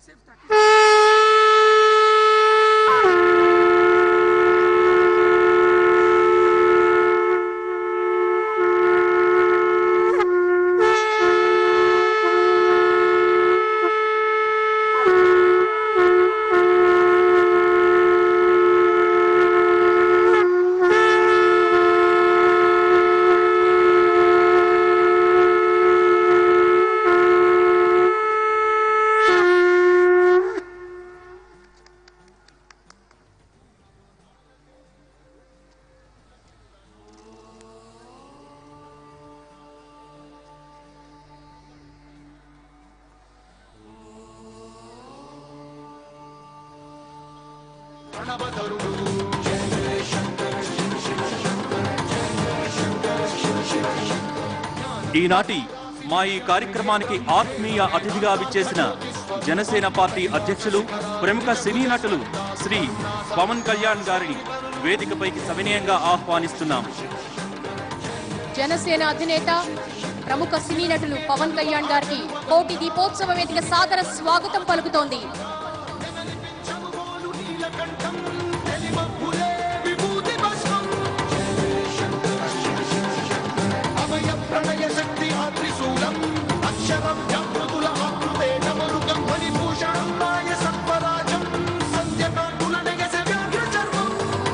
ఈనాటి మా ఈ కార్యక్రమానికి ఆత్మీయ అతిథిగా విచ్చేసిన జనసేన పార్టీ అధ్యక్షులు ప్రముఖ సినీ నటులు శ్రీ పవన్ కళ్యాణ్ గారిని వేదికపైకి సవినయంగా ఆహ్వానిస్తున్నాం జనసేన అధినేత ప్రముఖ సినీ నటులు పవన్ కళ్యాణ్ గారికి కోటి దీపోత్సవ వేదిక సాదర స్వాగతం పలుకుతోంది అభయ ప్రణయ శక్తి ఆత్రిశూలం అక్షరం జమృతుల ఆకృతే నమరుగం మణిభూషణం మాయ సత్వరాజం సంధ్యకాంతుల నెగసె వ్యాఘ్ర చర్మం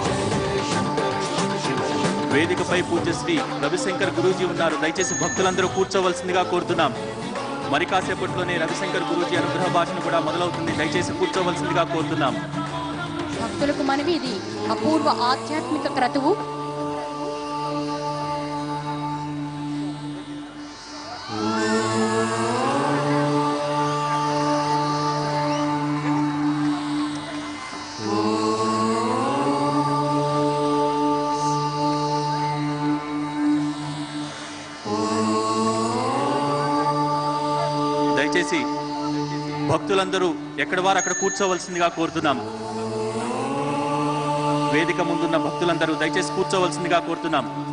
వేదికపై పూజ్య శ్రీ రవిశంకర్ గురూజీ ఉన్నారు దయచేసి భక్తులందరూ కూర్చోవలసిందిగా కోరుతున్నాం మరి కాసేపట్లోనే రవిశంకర్ గురూజీ అనుగ్రహ భాషను కూడా మొదలవుతుంది దయచేసి కూర్చోవలసిందిగా కోరుతున్నాం భక్తులకు మనవి ఇది అపూర్వ ఆధ్యాత్మిక క్రతువు దయచేసి భక్తులందరూ ఎక్కడి వారు అక్కడ కూర్చోవలసిందిగా కోరుతున్నాం వేదిక ముందున్న భక్తులందరూ దయచేసి కూర్చోవలసిందిగా కోరుతున్నాం